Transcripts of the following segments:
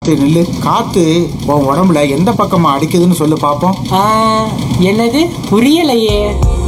பார்த்து நில்லு காத்து உன் உடம்புல எந்த பக்கமா அடிக்குதுன்னு சொல்லு பாப்போம் ஆ, என்னது புரியலையே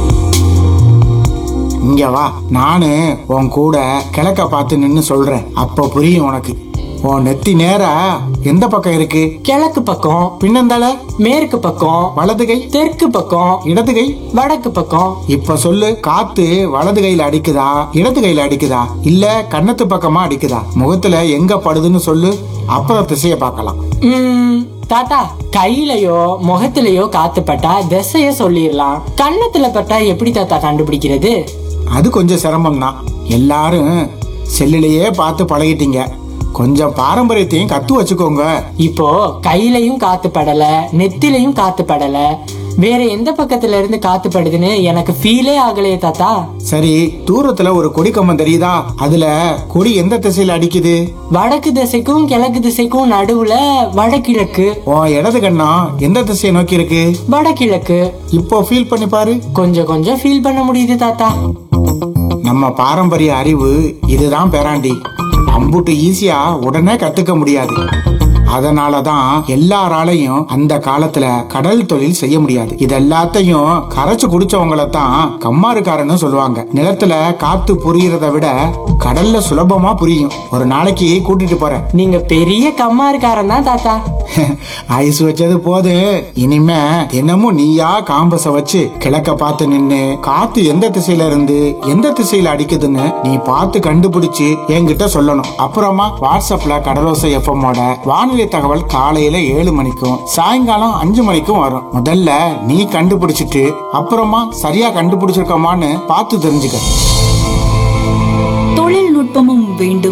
இங்க வா நானு உன் கூட கிழக்க பார்த்து நின்னு சொல்றேன் அப்ப புரியும் உனக்கு உன் நெத்தி நேரா எந்த பக்கம் இருக்கு கிழக்கு பக்கம் பின்னந்தால மேற்கு பக்கம் வலது கை தெற்கு பக்கம் இடது கை வடக்கு பக்கம் இப்ப சொல்லு காத்து வலது கையில அடிக்குதா இடது கையில அடிக்குதா இல்ல கன்னத்து பக்கமா அடிக்குதா முகத்துல எங்க படுதுன்னு சொல்லு அப்புறம் திசைய பார்க்கலாம் ம், தாத்தா கையிலயோ முகத்திலயோ காத்து பட்டா திசைய சொல்லிடலாம் கன்னத்துல பட்டா எப்படி தாத்தா கண்டுபிடிக்கிறது அது கொஞ்சம் சிரமம் தான் எல்லாரும் செல்லுலயே பார்த்து பழகிட்டீங்க கொஞ்சம் பாரம்பரியத்தையும் கத்து வச்சுக்கோங்க இப்போ கையிலயும் காத்து படல நெத்திலையும் காத்து படல வேற எந்த பக்கத்துல இருந்து காத்து படுதுன்னு எனக்கு ஃபீலே ஆகலையே தாத்தா சரி தூரத்துல ஒரு கொடி கம்பம் தெரியுதா அதுல கொடி எந்த திசையில அடிக்குது வடக்கு திசைக்கும் கிழக்கு திசைக்கும் நடுவுல வடகிழக்கு உன் இடது கண்ணம் எந்த திசையை நோக்கி இருக்கு வடகிழக்கு இப்போ ஃபீல் பண்ணி பாரு கொஞ்சம் கொஞ்சம் ஃபீல் பண்ண முடியுது தாத்தா நம்ம பாரம்பரிய அறிவு இதுதான் பேராண்டி அம்புட்டு ஈஸியா உடனே கத்துக்க முடியாது அதனால தான் எல்லாராலையும் அந்த காலத்துல கடல் தொழில் செய்ய முடியாது இது எல்லாத்தையும் கரைச்சு குடிச்சவங்கள தான் கம்மாருக்காரன்னு சொல்லுவாங்க நிலத்துல காத்து புரியறத விட கடல்ல சுலபமா புரியும் ஒரு நாளைக்கு கூட்டிட்டு போறேன் நீங்க பெரிய கம்மாருக்காரன் தான் தாத்தா ஐஸ் வச்சது போது இனிமே தினமும் நீயா காம்பஸ வச்சு கிழக்க பார்த்து நின்னு காத்து எந்த திசையில இருந்து எந்த திசையில அடிக்குதுன்னு நீ பார்த்து கண்டுபிடிச்சு என்கிட்ட சொல்லணும் அப்புறமா வாட்ஸ்அப்ல கடலோசை எஃப்எம்மோட வானிலை தகவல் காலையில ஏழு மணிக்கும் சாயங்காலம் அஞ்சு மணிக்கும் வரும் முதல்ல நீ கண்டுபிடிச்சிட்டு அப்புறமா சரியா கண்டுபிடிச்சிருக்கோமான்னு பார்த்து தெரிஞ்சுக்க தொழில்நுட்பமும் வேண்டும்